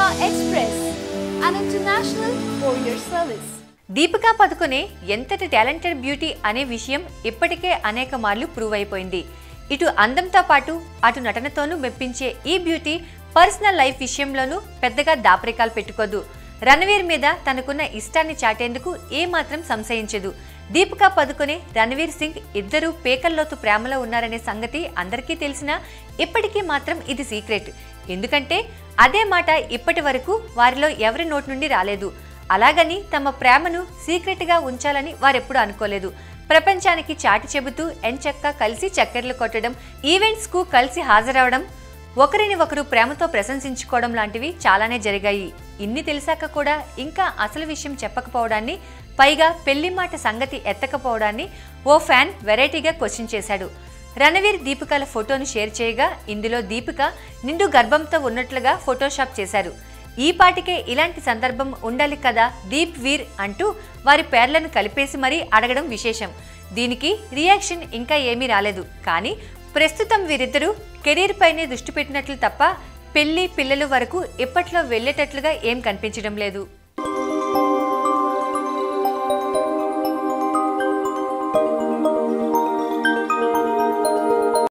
Express, an international courier service. Deepika Padukone ఎంతటి talented beauty అనే విషయం ఇప్పటికే అనేక మార్లు ప్రూవ్ అయిపోయింది ఇటు అందంతో పాటు అటు నటనతోనూ మెప్పించే ఈ బ్యూటీ పర్సనల్ లైఫ్ విషయంలోనూ పెద్దగా దాపరికాలు పెట్టుకోదు రణవీర్ మీద తనకున్న ఇష్టాన్ని చాటేందుకు ఏమాత్రం సంశయించదు దీపికా పదుకొనే రణవీర్ సింగ్ ఇద్దరూ పేకల్లోతు ప్రేమలో ఉన్నారనే సంగతి అందరికీ తెలిసినా ఇప్పటికీ మాత్రం ఇది సీక్రెట్ ఎందుకంటే అదే మాట ఇప్పటి వరకు వారిలో ఎవరి నోటి నుండి రాలేదు అలాగని తమ ప్రేమను సీక్రెట్గా ఉంచాలని వారెప్పుడు అనుకోలేదు ప్రపంచానికి చాటి చెబుతూ ఎంచక్కా కలిసి చక్కెరలు కొట్టడం ఈవెంట్స్కు కలిసి హాజరవడం ఒకరిని ఒకరు ప్రేమతో ప్రశంసించుకోవడం లాంటివి చాలానే జరిగాయి ఇన్ని తెలిసాక కూడా ఇంకా అసలు విషయం చెప్పకపోవడాన్ని పైగా పెళ్లి మాట సంగతి ఎత్తకపోవడాన్ని ఓ ఫ్యాన్ వెరైటీగా క్వశ్చన్ చేశాడు రణవీర్ దీపికల ఫోటోను షేర్ చేయగా ఇందులో దీపిక నిండు గర్భంతో ఉన్నట్లుగా ఫోటోషాప్ చేశారు ఈ పాటికే ఇలాంటి సందర్భం ఉండాలి కదా దీప్ వీర్ అంటూ వారి పేర్లను కలిపేసి మరీ అడగడం విశేషం దీనికి రియాక్షన్ ఇంకా ఏమీ రాలేదు కానీ ప్రస్తుతం వీరిద్దరూ కెరీర్ పైనే దృష్టి పెట్టినట్లు తప్ప పెళ్లి పిల్లలు వరకు ఇప్పట్లో వెళ్ళేటట్లుగా ఏం కనిపించడం లేదు